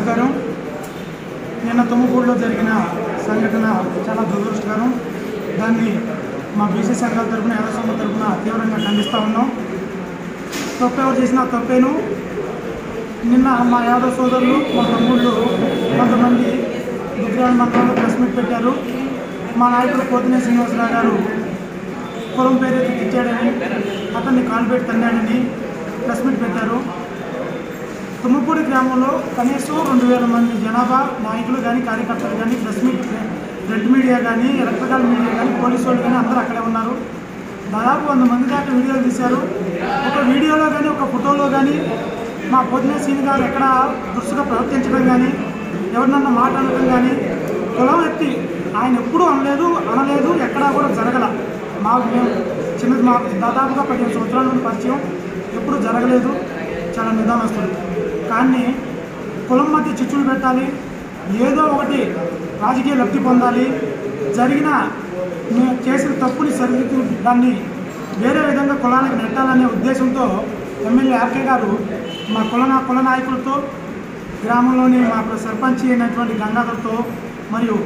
నమస్కారం నిన్న తుమ్మకూరులో జరిగిన సంఘటన చాలా దురదృష్టకరం దాన్ని మా బీసీ సంఘాల తరఫున యాదవ సంఘం తరఫున తీవ్రంగా ఖండిస్తూ ఉన్నాం తప్పు ఎవరు చేసినా తప్పేను నిన్న మా యాదవ సోదరులు మా తమ్ముళ్ళు కొంతమంది దుగ్గిరాల మండలంలో ప్రెస్ మీట్ పెట్టారు మా నాయకుడు పోతినే శ్రీనివాసరావు గారు పొలం పేరు తెచ్చాడని అతన్ని కాలు పెట్టి తన్నాడని ప్రెస్ మీట్ పెట్టారు తుమ్మపూడి గ్రామంలో కనీసం రెండు వేల మంది జనాభా నాయకులు కానీ కార్యకర్తలు కానీ ప్రెస్ మీట్ రెడ్ మీడియా కానీ ఎలక్ట్రికల్ మీడియా కానీ పోలీసు వాళ్ళు కానీ అందరూ అక్కడే ఉన్నారు దాదాపు వంద మంది దాకా వీడియోలు తీశారు ఒక వీడియోలో కానీ ఒక ఫోటోలో కానీ మా పొద్దున సీని గారు ఎక్కడ దురుసుగా ప్రవర్తించడం కానీ ఎవరినన్నా మాట్లాడటం కానీ కులం ఎత్తి ఆయన ఎప్పుడూ అనలేదు అనలేదు ఎక్కడా కూడా జరగల మాకు మేము చిన్న మా దాదాపుగా పదిహేను సంవత్సరాల నుండి పరిచయం ఎప్పుడు జరగలేదు చాలా నిదానస్తులు కానీ కులం మధ్య చిచ్చులు పెట్టాలి ఏదో ఒకటి రాజకీయ లబ్ధి పొందాలి జరిగిన మేము చేసిన తప్పుని సరిదిద్దు దాన్ని వేరే విధంగా కులానికి నెట్టాలనే ఉద్దేశంతో ఎమ్మెల్యే ఆర్కే గారు మా కుల నా- కుల నాయకులతో గ్రామంలోని మా సర్పంచ్ అయినటువంటి గంగాధర్తో మరియు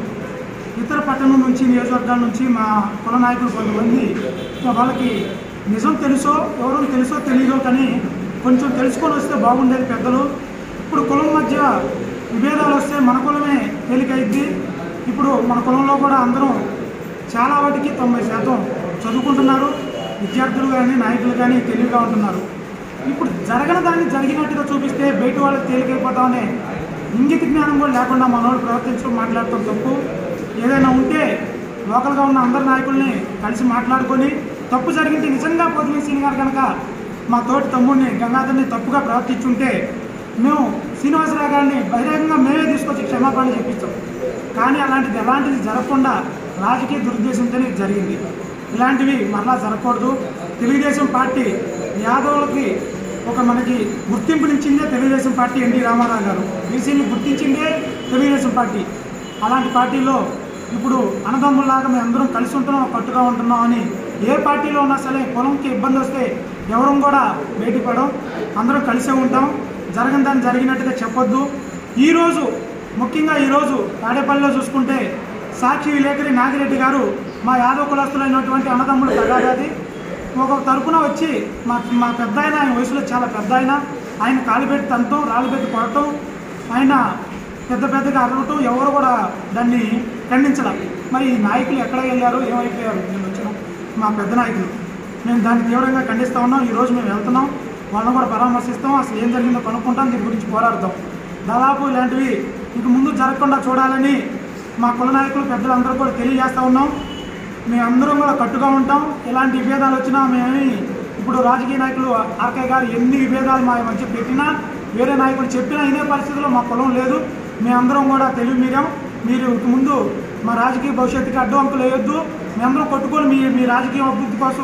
ఇతర పట్టణం నుంచి నియోజకవర్గాల నుంచి మా కుల నాయకులు కొంతమంది వాళ్ళకి నిజం తెలుసో ఎవరో తెలుసో తెలియదో కానీ కొంచెం తెలుసుకొని వస్తే బాగుండేది పెద్దలు ఇప్పుడు కులం మధ్య విభేదాలు వస్తే మన కులమే తేలికైద్ది ఇప్పుడు మన కులంలో కూడా అందరం చాలా వాటికి తొంభై శాతం చదువుకుంటున్నారు విద్యార్థులు కానీ నాయకులు కానీ తెలివిగా ఉంటున్నారు ఇప్పుడు జరగని దాన్ని జరిగినట్టుగా చూపిస్తే బయట వాళ్ళకి తేలికైపోతామనే ఇంగిత జ్ఞానం కూడా లేకుండా మనోడు ప్రవర్తించడం మాట్లాడటం తప్పు ఏదైనా ఉంటే లోకల్గా ఉన్న అందరి నాయకుల్ని కలిసి మాట్లాడుకొని తప్పు జరిగింటే నిజంగా పోతిన సీని గారు కనుక మా తోటి తమ్ముడిని గంగాధర్ని తప్పుగా ప్రవర్తించుంటే మేము శ్రీనివాసరావు గారిని బహిరంగంగా మేమే తీసుకొచ్చి క్షమాపణ చెప్పించాం కానీ అలాంటిది ఎలాంటిది జరగకుండా రాజకీయ దురుద్దేశంతోనే ఇది జరిగింది ఇలాంటివి మరలా జరగకూడదు తెలుగుదేశం పార్టీ యాదవులకి ఒక మనకి గుర్తింపునిచ్చిందే తెలుగుదేశం పార్టీ ఎన్టీ రామారావు గారు బీసీని గుర్తించిందే తెలుగుదేశం పార్టీ అలాంటి పార్టీలో ఇప్పుడు అన్నదమ్ముల్లాగా మేము అందరం కలిసి ఉంటున్నాం కట్టుగా ఉంటున్నాం అని ఏ పార్టీలో ఉన్నా సరే పొలంకి ఇబ్బంది వస్తే ఎవరం కూడా బయటికి పడం అందరం కలిసే ఉంటాం జరగని దాన్ని జరిగినట్టుగా చెప్పొద్దు ఈరోజు ముఖ్యంగా ఈరోజు తాడేపల్లిలో చూసుకుంటే సాక్షి విలేకరి నాగిరెడ్డి గారు మా యాదవ కులస్తులైనటువంటి అన్నదమ్ముడు తగాదాది ఒక తరపున వచ్చి మా మా పెద్ద ఆయన ఆయన వయసులో చాలా పెద్ద ఆయన ఆయన కాలు పెట్టి తంటం రాళ్ళు పెట్టి కొడటం ఆయన పెద్ద పెద్దగా అరవటం ఎవరు కూడా దాన్ని ఖండించడం మరి ఈ నాయకులు ఎక్కడ వెళ్ళారు ఏమైపోయారు నేను వచ్చిన మా పెద్ద నాయకులు మేము దాన్ని తీవ్రంగా ఖండిస్తా ఉన్నాం ఈరోజు మేము వెళ్తున్నాం వాళ్ళని కూడా పరామర్శిస్తాం అసలు ఏం జరిగిందో కనుక్కుంటాం దీని గురించి పోరాడతాం దాదాపు ఇలాంటివి ఇక ముందు జరగకుండా చూడాలని మా కుల నాయకులు పెద్దలందరూ కూడా తెలియజేస్తూ ఉన్నాం మేమందరం కూడా కట్టుగా ఉంటాం ఎలాంటి విభేదాలు వచ్చినా మేమేమి ఇప్పుడు రాజకీయ నాయకులు ఆర్కే గారు ఎన్ని విభేదాలు మా మధ్య పెట్టినా వేరే నాయకులు చెప్పినా ఇదే పరిస్థితిలో మా కులం లేదు మేమందరం కూడా తెలివి మీరాం మీరు ఇక ముందు మా రాజకీయ భవిష్యత్తుకి అడ్డంకులు వేయొద్దు మేమందరం కొట్టుకొని మీ మీ రాజకీయ అభివృద్ధి కోసం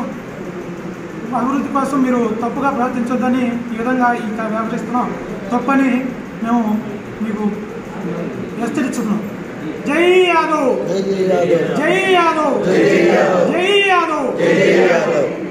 అభివృద్ధి కోసం మీరు తప్పుగా ప్రవర్తించొద్దని ఈ విధంగా ఇంకా వ్యవహరిస్తున్నాం తప్పని మేము మీకు హెచ్చరిస్తున్నాం జై యాదవ్ జై జై యాదవ్ జై యాదవ్ జై యాదవ్ జై యాదవ్ జై జై యాదవ్